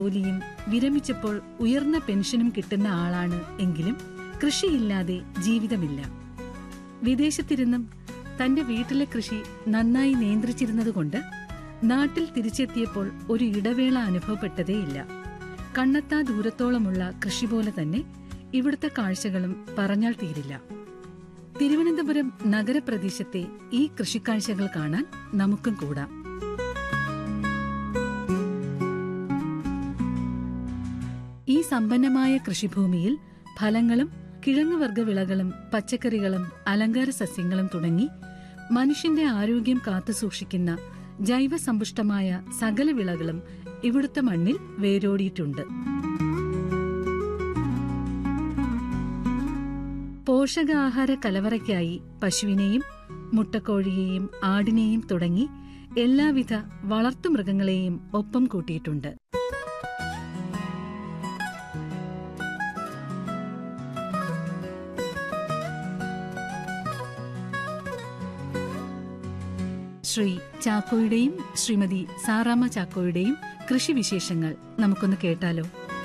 ജോലിയും വിരമിച്ചപ്പോൾ ഉയർന്ന പെൻഷനും കിട്ടുന്ന ആളാണ് എങ്കിലും കൃഷിയില്ലാതെ ജീവിതമില്ല വിദേശത്തിരുന്നും തന്റെ വീട്ടിലെ കൃഷി നന്നായി നിയന്ത്രിച്ചിരുന്നതുകൊണ്ട് നാട്ടിൽ തിരിച്ചെത്തിയപ്പോൾ ഒരു ഇടവേള അനുഭവപ്പെട്ടതേയില്ല കണ്ണെത്താ ദൂരത്തോളമുള്ള കൃഷി പോലെ തന്നെ ഇവിടുത്തെ കാഴ്ചകളും പറഞ്ഞാൽ തീരില്ല തിരുവനന്തപുരം നഗരപ്രദേശത്തെ ഈ കൃഷിക്കാഴ്ചകൾ കാണാൻ നമുക്കും കൂടാം ഈ സമ്പന്നമായ കൃഷിഭൂമിയിൽ ഫലങ്ങളും കിഴങ്ങുവർഗ വിളകളും പച്ചക്കറികളും അലങ്കാര സസ്യങ്ങളും തുടങ്ങി മനുഷ്യന്റെ ആരോഗ്യം കാത്തുസൂക്ഷിക്കുന്ന ജൈവസമ്പുഷ്ടമായ സകല വിളകളും ഇവിടുത്തെ മണ്ണിൽ വേരോടിയിട്ടുണ്ട് പോഷകാഹാര കലവറയ്ക്കായി പശുവിനെയും മുട്ടക്കോഴിയെയും ആടിനെയും തുടങ്ങി എല്ലാവിധ വളർത്തുമൃഗങ്ങളെയും ഒപ്പം കൂട്ടിയിട്ടുണ്ട് ശ്രീ ചാക്കോയുടെയും ശ്രീമതി സാറാമ്മ ചാക്കോയുടെയും കൃഷിവിശേഷങ്ങൾ നമുക്കൊന്ന് കേട്ടാലോ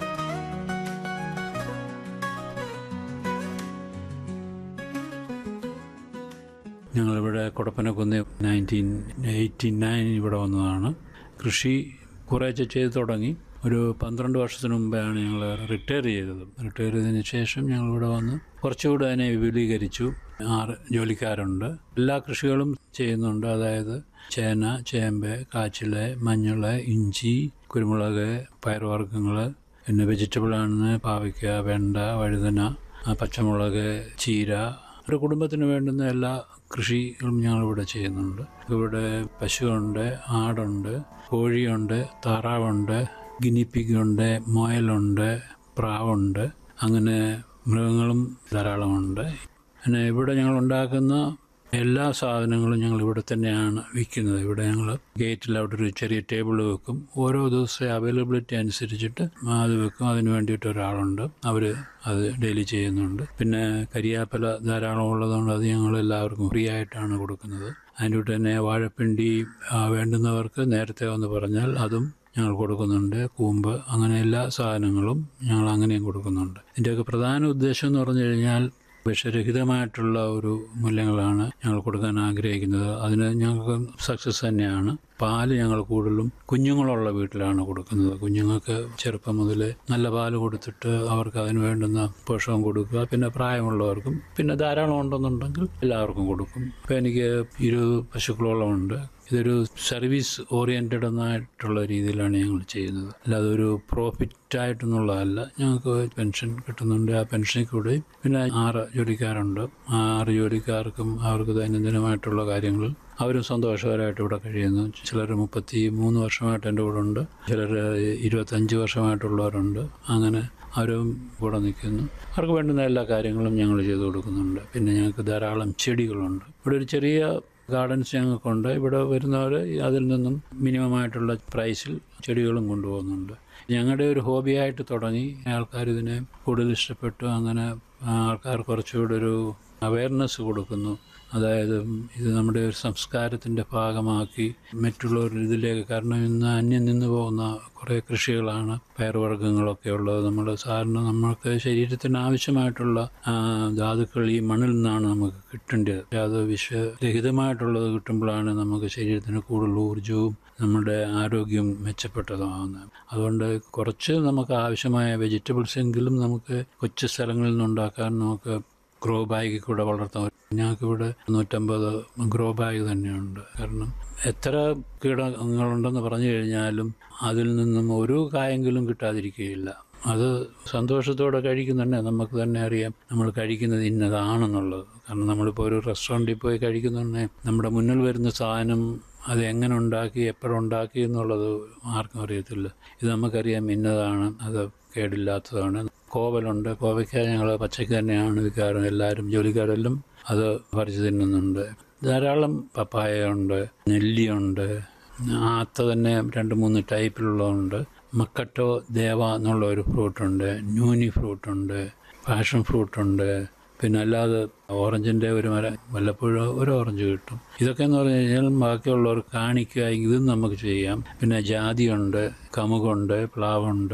ഞങ്ങളിവിടെ കൊടപ്പനക്കുന്ന് നയൻറ്റീൻ എയ്റ്റി നയൻ ഇവിടെ വന്നതാണ് കൃഷി കുറേശ്ശെ ചെയ്ത് തുടങ്ങി ഒരു പന്ത്രണ്ട് വർഷത്തിന് മുമ്പാണ് ഞങ്ങൾ റിട്ടയർ ചെയ്തത് റിട്ടയർ ചെയ്തതിന് ശേഷം ഞങ്ങളിവിടെ വന്ന് കുറച്ചുകൂടെ അതിനെ വിപുലീകരിച്ചു ആറ് ജോലിക്കാരുണ്ട് എല്ലാ കൃഷികളും ചെയ്യുന്നുണ്ട് അതായത് ചേന ചേമ്പ് കാച്ചില് മഞ്ഞള് ഇഞ്ചി കുരുമുളക് പയറുവർഗ്ഗങ്ങൾ പിന്നെ വെജിറ്റബിൾ ആണ് പാവയ്ക്ക വെണ്ട വഴുതന ആ, പച്ചമുളക് ചീര ഒരു കുടുംബത്തിന് വേണ്ടുന്ന എല്ലാ കൃഷികളും ഞങ്ങളിവിടെ ചെയ്യുന്നുണ്ട് ഇവിടെ പശുവുണ്ട് ആടുണ്ട് കോഴിയുണ്ട് താറാവുണ്ട് ഗിനിപ്പിഗുണ്ട് മുയലുണ്ട് പ്രാവുണ്ട് അങ്ങനെ മൃഗങ്ങളും ധാരാളമുണ്ട് പിന്നെ ഇവിടെ ഞങ്ങൾ ഉണ്ടാക്കുന്ന എല്ലാ സാധനങ്ങളും ഞങ്ങൾ ഇവിടെ തന്നെയാണ് വിൽക്കുന്നത് ഇവിടെ ഞങ്ങൾ ഗേറ്റിൽ അവിടെ ഒരു ചെറിയ ടേബിൾ വെക്കും ഓരോ ദിവസത്തെ അവൈലബിലിറ്റി അനുസരിച്ചിട്ട് അത് വെക്കും അതിന് വേണ്ടിയിട്ട് ഒരാളുണ്ട് അവർ അത് ഡെയിലി ചെയ്യുന്നുണ്ട് പിന്നെ കരിയാപ്പല ധാരാളം ഉള്ളതുകൊണ്ട് അത് ഞങ്ങൾ എല്ലാവർക്കും ഫ്രീ ആയിട്ടാണ് കൊടുക്കുന്നത് അതിൻ്റെ കൂടെ തന്നെ വാഴപ്പിണ്ടി ആ, വേണ്ടുന്നവർക്ക് നേരത്തെ വന്ന് പറഞ്ഞാൽ അതും ഞങ്ങൾ കൊടുക്കുന്നുണ്ട് കൂമ്പ് അങ്ങനെ എല്ലാ സാധനങ്ങളും ഞങ്ങൾ അങ്ങനെയും കൊടുക്കുന്നുണ്ട് ഇതിൻ്റെയൊക്കെ പ്രധാന ഉദ്ദേശം എന്ന് പറഞ്ഞു കഴിഞ്ഞാൽ വിഷരഹിതമായിട്ടുള്ള ഒരു മൂല്യങ്ങളാണ് ഞങ്ങൾ കൊടുക്കാൻ ആഗ്രഹിക്കുന്നത് അതിന് ഞങ്ങൾക്ക് സക്സസ് തന്നെയാണ് പാല് ഞങ്ങൾ കൂടുതലും കുഞ്ഞുങ്ങളുള്ള വീട്ടിലാണ് കൊടുക്കുന്നത് കുഞ്ഞുങ്ങൾക്ക് ചെറുപ്പം മുതൽ നല്ല പാല് കൊടുത്തിട്ട് അവർക്ക് അതിന് വേണ്ടുന്ന പോഷകം കൊടുക്കുക പിന്നെ പ്രായമുള്ളവർക്കും പിന്നെ ധാരാളം ഉണ്ടെന്നുണ്ടെങ്കിൽ എല്ലാവർക്കും കൊടുക്കും ഇപ്പം എനിക്ക് ഇരുപത് പശുക്കളോളം ഉണ്ട് ഇതൊരു സർവീസ് ഓറിയൻറ്റഡ് എന്നായിട്ടുള്ള രീതിയിലാണ് ഞങ്ങൾ ചെയ്യുന്നത് അല്ലാതെ ഒരു പ്രോഫിറ്റ് ആയിട്ടെന്നുള്ളതല്ല ഞങ്ങൾക്ക് പെൻഷൻ കിട്ടുന്നുണ്ട് ആ പെൻഷനിൽ കൂടെ പിന്നെ ആറ് ജോലിക്കാരുണ്ട് ആ ആറ് ജോലിക്കാർക്കും അവർക്ക് ദൈനംദിനമായിട്ടുള്ള കാര്യങ്ങൾ അവരും സന്തോഷകരമായിട്ട് ഇവിടെ കഴിയുന്നു ചിലർ മുപ്പത്തി മൂന്ന് വർഷമായിട്ട് എൻ്റെ കൂടെ ഉണ്ട് ചിലർ ഇരുപത്തഞ്ച് വർഷമായിട്ടുള്ളവരുണ്ട് അങ്ങനെ അവരും കൂടെ നിൽക്കുന്നു അവർക്ക് വേണ്ടുന്ന എല്ലാ കാര്യങ്ങളും ഞങ്ങൾ ചെയ്തു കൊടുക്കുന്നുണ്ട് പിന്നെ ഞങ്ങൾക്ക് ധാരാളം ചെടികളുണ്ട് ഇവിടെ ഒരു ചെറിയ ഗാർഡൻസ് ഞങ്ങൾക്കുണ്ട് ഇവിടെ വരുന്നവർ അതിൽ നിന്നും മിനിമമായിട്ടുള്ള പ്രൈസിൽ ചെടികളും കൊണ്ടുപോകുന്നുണ്ട് ഞങ്ങളുടെ ഒരു ഹോബിയായിട്ട് തുടങ്ങി ആൾക്കാർ ഇതിനെ കൂടുതൽ ഇഷ്ടപ്പെട്ടു അങ്ങനെ ആൾക്കാർ കുറച്ചുകൂടെ ഒരു അവയർനെസ് കൊടുക്കുന്നു അതായത് ഇത് നമ്മുടെ ഒരു സംസ്കാരത്തിൻ്റെ ഭാഗമാക്കി മറ്റുള്ളവർ ഇതിലേക്ക് കാരണം ഇന്ന് അന്യം നിന്ന് പോകുന്ന കുറേ കൃഷികളാണ് പയറുവർഗ്ഗങ്ങളൊക്കെ ഉള്ളത് നമ്മൾ സാധാരണ നമ്മൾക്ക് ശരീരത്തിന് ആവശ്യമായിട്ടുള്ള ആ, ധാതുക്കൾ ഈ മണ്ണിൽ നിന്നാണ് നമുക്ക് കിട്ടേണ്ടത് അത് വിഷരഹിതമായിട്ടുള്ളത് കിട്ടുമ്പോഴാണ് നമുക്ക് ശരീരത്തിന് കൂടുതൽ ഊർജവും നമ്മുടെ ആരോഗ്യം മെച്ചപ്പെട്ടതാകുന്നത് അതുകൊണ്ട് കുറച്ച് നമുക്ക് ആവശ്യമായ വെജിറ്റബിൾസ് എങ്കിലും നമുക്ക് കൊച്ചു സ്ഥലങ്ങളിൽ നിന്നുണ്ടാക്കാൻ നമുക്ക് ഗ്രോ ബാഗിൽ കൂടെ വളർത്താം ഞങ്ങൾക്കിവിടെ നൂറ്റമ്പത് ഗ്രോ ബാഗ് തന്നെയുണ്ട് കാരണം എത്ര കീടങ്ങളുണ്ടെന്ന് പറഞ്ഞു കഴിഞ്ഞാലും അതിൽ നിന്നും ഒരു കായെങ്കിലും കിട്ടാതിരിക്കുകയില്ല അത് സന്തോഷത്തോടെ കഴിക്കുന്നുണ്ട് നമുക്ക് തന്നെ അറിയാം നമ്മൾ കഴിക്കുന്നത് ഇന്നതാണെന്നുള്ളത് കാരണം നമ്മളിപ്പോൾ ഒരു റെസ്റ്റോറൻറ്റിൽ പോയി കഴിക്കുന്നുണ്ടെങ്കിൽ നമ്മുടെ മുന്നിൽ വരുന്ന സാധനം അത് എങ്ങനെ ഉണ്ടാക്കി എപ്പോഴുണ്ടാക്കി എന്നുള്ളത് ആർക്കും അറിയത്തില്ല ഇത് നമുക്കറിയാം ഇന്നതാണ് അത് കേടില്ലാത്തതാണ് കോവലുണ്ട് കോവയ്ക്ക ഞങ്ങൾ പച്ചയ്ക്ക് തന്നെയാണ് വിൽക്കാറ് എല്ലാവരും ജോലിക്കാരെല്ലാം അത് പറിച്ചു തിന്നുന്നുണ്ട് ധാരാളം പപ്പായയുണ്ട് നെല്ലിയുണ്ട് ആത്ത തന്നെ രണ്ട് മൂന്ന് ടൈപ്പിലുള്ളതുണ്ട് മക്കട്ടോ ദേവ എന്നുള്ള ഒരു ഫ്രൂട്ടുണ്ട് ന്യൂനി ഫ്രൂട്ടുണ്ട് പാഷൻ ഫ്രൂട്ടുണ്ട് പിന്നെ അല്ലാതെ ഓറഞ്ചിൻ്റെ ഒരു മരം വല്ലപ്പോഴും ഒരു ഓറഞ്ച് കിട്ടും ഇതൊക്കെ എന്ന് പറഞ്ഞു കഴിഞ്ഞാൽ ബാക്കിയുള്ളവർ കാണിക്കുക ഇതും നമുക്ക് ചെയ്യാം പിന്നെ ജാതിയുണ്ട് കമുകുണ്ട് പ്ലാവുണ്ട്